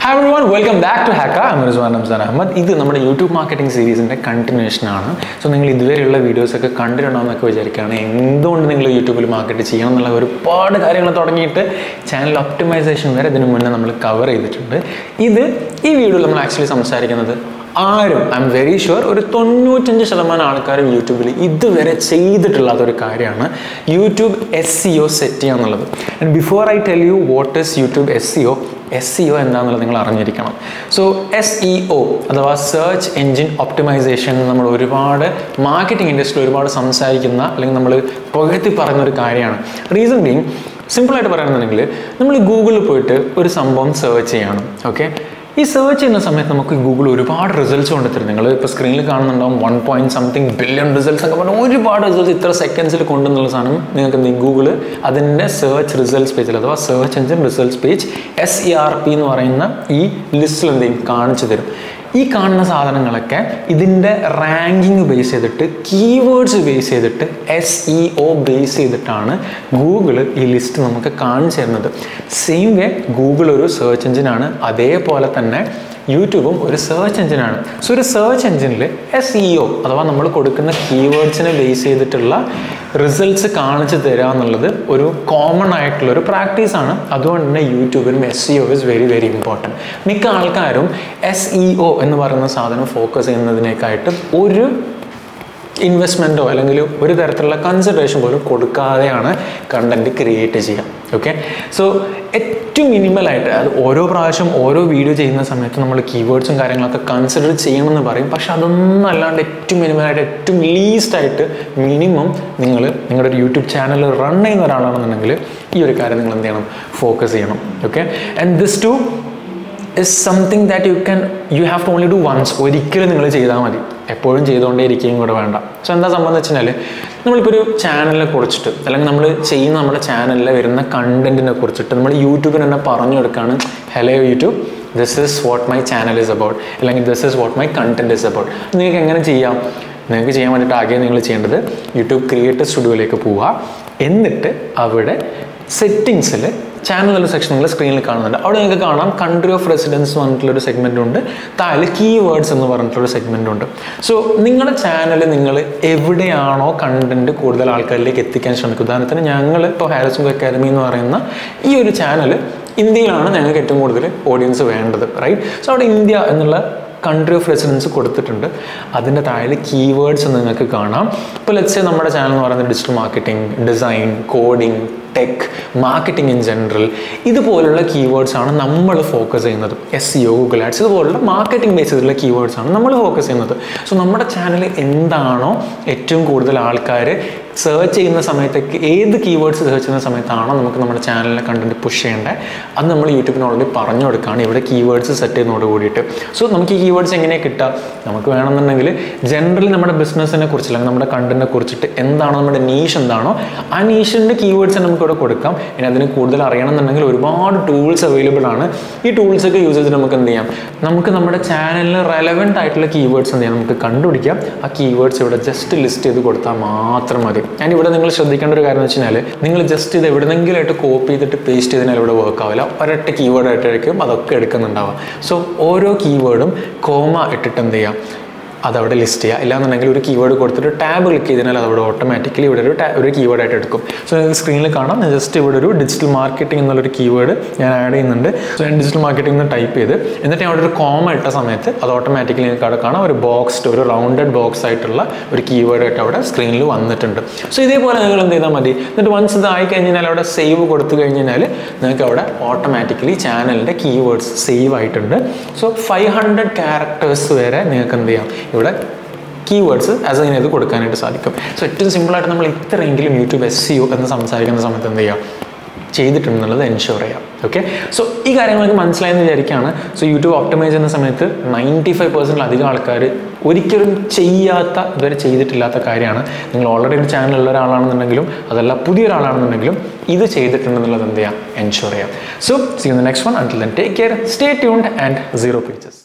hi everyone welcome back to ഹാക്ക അമർസ്വാൻ റംസാൻ അഹമ്മദ് ഇത് നമ്മുടെ യൂട്യൂബ് മാർക്കറ്റിംഗ് സീരീസിൻ്റെ കണ്ടിന്യൂഷൻ ആണ് സോ നിങ്ങൾ ഇതുവരെയുള്ള വീഡിയോസൊക്കെ കണ്ടിട്ടുണ്ടോയെന്നൊക്കെ വിചാരിക്കുകയാണ് എന്തുകൊണ്ട് നിങ്ങൾ യൂട്യൂബിൽ മാർക്കറ്റ് ചെയ്യണം എന്നുള്ള ഒരുപാട് കാര്യങ്ങൾ തുടങ്ങിയിട്ട് ചാനൽ ഒപ്റ്റിമൈസേഷൻ വരെ ഇതിനു മുന്നേ നമ്മൾ കവർ ചെയ്തിട്ടുണ്ട് ഇത് ഈ വീഡിയോയിൽ നമ്മൾ ആക്ച്വലി സംസാരിക്കുന്നത് ആരും ഐ എം വെരി ഷുവർ ഒരു തൊണ്ണൂറ്റഞ്ച് ശതമാനം ആൾക്കാരും യൂട്യൂബിൽ ഇതുവരെ ചെയ്തിട്ടുള്ളാത്ത ഒരു കാര്യമാണ് YouTube S C O set ചെയ്യുക എന്നുള്ളത് and before I tell you what is YouTube S C O S C O എന്താണെന്നുള്ളത് നിങ്ങൾ അറിഞ്ഞിരിക്കണം സോ എസ് ഇ ഒ അഥവാ സെർച്ച് എൻജിൻ ഒപ്റ്റിമൈസേഷൻ നമ്മൾ ഒരുപാട് മാർക്കറ്റിംഗ് ഇൻഡസ്ട്രിയിൽ ഒരുപാട് സംസാരിക്കുന്ന അല്ലെങ്കിൽ നമ്മൾ പുകഴ്ത്തി പറയുന്ന ഒരു കാര്യമാണ് റീസൺ ബീങ് സിമ്പിളായിട്ട് പറയുകയാണെന്നുണ്ടെങ്കിൽ നമ്മൾ ഗൂഗിളിൽ പോയിട്ട് ഒരു സംഭവം സെർച്ച് ചെയ്യണം ഓക്കെ ഈ സെർച്ച് ചെയ്യുന്ന സമയത്ത് നമുക്ക് ഗൂഗിൾ ഒരുപാട് റിസൾട്ട്സ് കൊണ്ടുത്തരും നിങ്ങൾ ഇപ്പോൾ സ്ക്രീനിൽ കാണുന്നുണ്ടാവും one point something billion results ഒക്കെ പറഞ്ഞാൽ ഒരുപാട് റിസൾട്ട്സ് ഇത്ര സെക്കൻഡ്സിൽ കൊണ്ടുവന്നുള്ള സാധനം നിങ്ങൾക്ക് എന്ത് ഗൂഗിൾ അതിൻ്റെ സെർച്ച് റിസൾട്ട്സ് പേജിൽ അഥവാ search engine results page S E R P എന്ന് പറയുന്ന ഈ ലിസ്റ്റിൽ എന്ത് ചെയ്യും കാണിച്ചു തരും ഈ കാണുന്ന സാധനങ്ങളൊക്കെ ഇതിൻ്റെ റാങ്കിങ് ബേസ് ചെയ്തിട്ട് കീവേഡ്സ് ബേസ് ചെയ്തിട്ട് എസ് ഇ ഒ ബേസ് ചെയ്തിട്ടാണ് ഗൂഗിൾ ഈ ലിസ്റ്റ് നമുക്ക് കാണിച്ചു തരുന്നത് സെയിം വേ ഗൂഗിൾ ഒരു സെർച്ച് എഞ്ചിനാണ് അതേപോലെ തന്നെ യൂട്യൂബും ഒരു സെർച്ച് എഞ്ചിനാണ് സോ ഒരു സെർച്ച് എഞ്ചിനിൽ എസ് ഇ ഒ അഥവാ നമ്മൾ കൊടുക്കുന്ന കീവേഡ്സിനെ ബേസ് ചെയ്തിട്ടുള്ള റിസൾട്ട്സ് കാണിച്ചു തരിക എന്നുള്ളത് ഒരു കോമൺ ആയിട്ടുള്ള ഒരു പ്രാക്ടീസാണ് അതുകൊണ്ട് തന്നെ യൂട്യൂബിനും S E O is very very important മിക്ക ആൾക്കാരും എസ് ഇ ഒ എന്ന് പറയുന്ന സാധനം ഫോക്കസ് ചെയ്യുന്നതിനേക്കായിട്ട് ഒരു ഇൻവെസ്റ്റ്മെൻറ്റോ അല്ലെങ്കിൽ ഒരു തരത്തിലുള്ള കൺസിഡറേഷൻ പോലും കൊടുക്കാതെയാണ് കണ്ടൻറ്റ് ക്രിയേറ്റ് ചെയ്യുക ഓക്കെ സോ ഏറ്റവും മിനിമലായിട്ട് അത് ഓരോ പ്രാവശ്യം ഓരോ വീഡിയോ ചെയ്യുന്ന സമയത്ത് നമ്മൾ കീവേഡ്സും കാര്യങ്ങളൊക്കെ കൺസിഡർ ചെയ്യണമെന്ന് പറയും പക്ഷെ അതൊന്നും അല്ലാണ്ട് ഏറ്റവും മിനിമലായിട്ട് ഏറ്റവും ലീസ്റ്റ് ആയിട്ട് മിനിമം നിങ്ങൾ നിങ്ങളുടെ ഒരു യൂട്യൂബ് ചാനൽ റൺ ചെയ്യുന്ന ഒരാളാണെന്നുണ്ടെങ്കിൽ ഈ ഒരു കാര്യം നിങ്ങൾ എന്ത് ചെയ്യണം ഫോക്കസ് ചെയ്യണം okay and this too is something that you can you have to only do once ഒരിക്കലും നിങ്ങൾ ചെയ്താൽ മതി എപ്പോഴും ചെയ്തുകൊണ്ടേ ഇരിക്കുകയും കൂടെ വേണ്ട സോ എന്താ സംഭവം എന്ന് വെച്ചാൽ നമ്മളിപ്പോൾ ഒരു ചാനലിനെ കുറിച്ചിട്ട് അല്ലെങ്കിൽ നമ്മൾ ചെയ്യുന്ന നമ്മുടെ ചാനലിൽ വരുന്ന കണ്ടന്റിനെ കുറിച്ചിട്ട് നമ്മൾ യൂട്യൂബിന് തന്നെ പറഞ്ഞു കൊടുക്കുകയാണ് hello YouTube this is what my channel is about അല്ലെങ്കിൽ this is what my content is about നിങ്ങൾക്ക് എങ്ങനെ ചെയ്യാം നിങ്ങൾക്ക് ചെയ്യാൻ വേണ്ടിയിട്ട് ആകെ നിങ്ങൾ ചെയ്യേണ്ടത് യൂട്യൂബ് ക്രിയേറ്റർ സ്റ്റുഡിയോയിലേക്ക് പോവുക എന്നിട്ട് അവിടെ സെറ്റിങ്സിൽ ചാനൽ എന്നുള്ള സെക്ഷൻ നിങ്ങൾ സ്ക്രീനിൽ കാണുന്നുണ്ട് അവിടെ നിങ്ങൾക്ക് കാണാം കൺട്രി ഓഫ് റെസിഡൻസ് പറഞ്ഞിട്ടുള്ളൊരു സെഗ്മെൻ്റ് ഉണ്ട് താഴെ കീ വേർഡ്സ് എന്ന് പറഞ്ഞിട്ടുള്ള സെഗ്മെൻ്റ് ഉണ്ട് സോ നിങ്ങളുടെ ചാനൽ നിങ്ങൾ എവിടെയാണോ കണ്ടന്റ് കൂടുതൽ ആൾക്കാരിലേക്ക് എത്തിക്കാൻ ശ്രമിക്കുക ഉദാഹരണത്തിന് ഞങ്ങൾ ഇപ്പോൾ ഹാരിസും അക്കാദമി എന്ന് പറയുന്ന ഈ ഒരു ചാനൽ ഇന്ത്യയിലാണ് ഞങ്ങൾക്ക് ഏറ്റവും കൂടുതൽ ഓഡിയൻസ് വേണ്ടത് റൈറ്റ് സോ അവിടെ ഇന്ത്യ എന്നുള്ള കൺട്രി ഓഫ് റെസിഡൻസ് കൊടുത്തിട്ടുണ്ട് അതിൻ്റെ താഴെ കീവേഡ്സ് നിങ്ങൾക്ക് കാണാം ഇപ്പോൾ ലെറ്റ്സ് നമ്മുടെ ചാനൽ എന്ന് പറയുന്നത് digital marketing design coding tech marketing in general ഇതുപോലുള്ള കീവേഡ്സ് ആണ് നമ്മൾ ഫോക്കസ് ചെയ്യുന്നത് S C O Google ads ഇതുപോലുള്ള മാർക്കറ്റിംഗ് ബേസ് ചെയ്തിട്ടുള്ള കീവേഡ്സ് ആണ് നമ്മൾ ഫോക്കസ് ചെയ്യുന്നത് സോ നമ്മുടെ ചാനൽ എന്താണോ ഏറ്റവും കൂടുതൽ ആൾക്കാർ സെർച്ച് ചെയ്യുന്ന സമയത്തേക്ക് ഏത് കീവേഡ്സ് സെർച്ച് ചെയ്യുന്ന സമയത്താണോ നമുക്ക് നമ്മുടെ ചാനലിനെ കണ്ടന്റ് പുഷ് ചെയ്യേണ്ടത് അത് നമ്മൾ യൂട്യൂബിന് ഓൾറെഡി പറഞ്ഞു കൊടുക്കുകയാണ് ഇവിടെ കീവേഡ്സ് സെറ്റ് ചെയ്യുന്നതോട് കൂടിയിട്ട് സോ നമുക്ക് ഈ കീവേഡ്സ് എങ്ങനെ കിട്ടുക നമുക്ക് വേണമെന്നുണ്ടെങ്കിൽ ജനറലി നമ്മുടെ ബിസിനസ്സിനെ കുറിച്ച് അല്ലെങ്കിൽ നമ്മുടെ കണ്ടന്റിനെ കുറിച്ചിട്ട് എന്താണോ നമ്മുടെ നീഷ് എന്താണോ ആ നീഷിൻ്റെ കീവേഡ്സ് നമുക്ക് ഇവിടെ കൊടുക്കാം ഇനി അതിന് കൂടുതൽ അറിയണമെന്നുണ്ടെങ്കിൽ ഒരുപാട് ടൂൾസ് അവൈലബിൾ ആണ് ഈ ടൂൾസ് ഒക്കെ യൂസ് ചെയ്തിട്ട് നമുക്ക് എന്ത് ചെയ്യാം നമുക്ക് നമ്മുടെ ചാനലിന് റെലവെൻ്റ് ആയിട്ടുള്ള കീവേഡ്സ് എന്ത് ചെയ്യാം നമുക്ക് കണ്ടുപിടിക്കാം ആ കീവേഡ്സ് ഇവിടെ ജസ്റ്റ് ലിസ്റ്റ് ചെയ്ത് കൊടുത്താൽ മാത്രം മതി ഞാൻ ഇവിടെ നിങ്ങൾ ശ്രദ്ധിക്കേണ്ട ഒരു കാര്യം എന്ന് വെച്ച് കഴിഞ്ഞാൽ നിങ്ങൾ ജസ്റ്റ് ഇത് എവിടെന്നെങ്കിലും ആയിട്ട് കോപ്പി ചെയ്തിട്ട് പേസ്റ്റ് ചെയ്തതിനാൽ ഇവിടെ വർക്ക് ആവില്ല ഒരൊറ്റ കീവേഡ് ആയിട്ടായിരിക്കും അതൊക്കെ എടുക്കുന്നുണ്ടാവുക സോ ഓരോ കീവേഡും കോമ ഇട്ടിട്ട് എന്ത് ചെയ്യാം അതവിടെ ലിസ്റ്റ് ചെയ്യുക ഇല്ലാന്നുണ്ടെങ്കിൽ ഒരു കീവേഡ് കൊടുത്തിട്ട് ടാബ് ക്ലിക്ക് ചെയ്തതിനാൽ അതവിടെ ഓട്ടോമാറ്റിക്കലി ഇവിടെ ഒരു ടാ ഒരു കീവേഡായിട്ട് എടുക്കും സോ നിങ്ങൾക്ക് സ്ക്രീനിൽ കാണാം ഞാൻ ജസ്റ്റ് ഇവിടെ ഒരു ഡിജിറ്റൽ മാർക്കറ്റിംഗ് എന്നുള്ളൊരു കീവേഡ് ഞാൻ ആഡ് ചെയ്യുന്നുണ്ട് സോ ഞാൻ ഡിജിറ്റൽ മാർക്കറ്റിംഗ് എന്ന് ടൈപ്പ് ചെയ്ത് എന്നിട്ട് ഞാൻ അവിടെ ഒരു കോമ ഇട്ട സമയത്ത് അത് ഓട്ടോമാറ്റിക്കലി നിങ്ങൾക്ക് അവിടെ കാണാം ഒരു ബോക്സ്ഡ് ഒരു റൗണ്ടഡ് ബോക്സ് ആയിട്ടുള്ള ഒരു കീവേഡായിട്ട് അവിടെ സ്ക്രീനിൽ വന്നിട്ടുണ്ട് സോ ഇതേപോലെ നിങ്ങൾ എന്ത് ചെയ്താൽ മതി എന്നിട്ട് വൺസ് ഇത് ആയി കഴിഞ്ഞാൽ അവിടെ സേവ് കൊടുത്തു കഴിഞ്ഞാൽ നിങ്ങൾക്ക് അവിടെ ഓട്ടോമാറ്റിക്കലി ചാനലിൻ്റെ കീവേഡ്സ് സേവ് ആയിട്ടുണ്ട് സോ ഫൈവ് ഹൺഡ്രഡ് ക്യാരക്ടേഴ്സ് വരെ നിങ്ങൾക്ക് എന്ത് ചെയ്യാം ഇവിടെ കീവേഡ്സ് ആസ് അതിനത് കൊടുക്കാനായിട്ട് സാധിക്കും സോ ഏറ്റവും സിമ്പിളായിട്ട് നമ്മൾ ഇത്രയെങ്കിലും യൂട്യൂബ് എസ് സി ഒ എന്ന് സംസാരിക്കുന്ന സമയത്ത് എന്ത് ചെയ്യാം ചെയ്തിട്ടുണ്ടെന്നുള്ളത് എൻഷുർ ചെയ്യാം ഓക്കെ സോ ഈ കാര്യങ്ങളൊക്കെ മനസ്സിലായെന്ന് വിചാരിക്കുകയാണ് സോ യൂട്യൂബ് ഓപ്റ്റിമൈസ് ചെയ്യുന്ന സമയത്ത് നയൻറ്റി ഫൈവ് പെർസെൻറ്റ് അധികം ആൾക്കാർ ഒരിക്കലും ചെയ്യാത്ത ഇതുവരെ ചെയ്തിട്ടില്ലാത്ത കാര്യമാണ് നിങ്ങൾ ഓൾറെഡി ഒരു ചാനൽ ഉള്ള ഒരാളാണെന്നുണ്ടെങ്കിലും അതല്ല പുതിയൊരാളാണെന്നുണ്ടെങ്കിലും ഇത് ചെയ്തിട്ടുണ്ടെന്നുള്ളത് എന്ത് ചെയ്യാം എൻഷുർ ചെയ്യാം so see next one until then take care stay tuned and zero pictures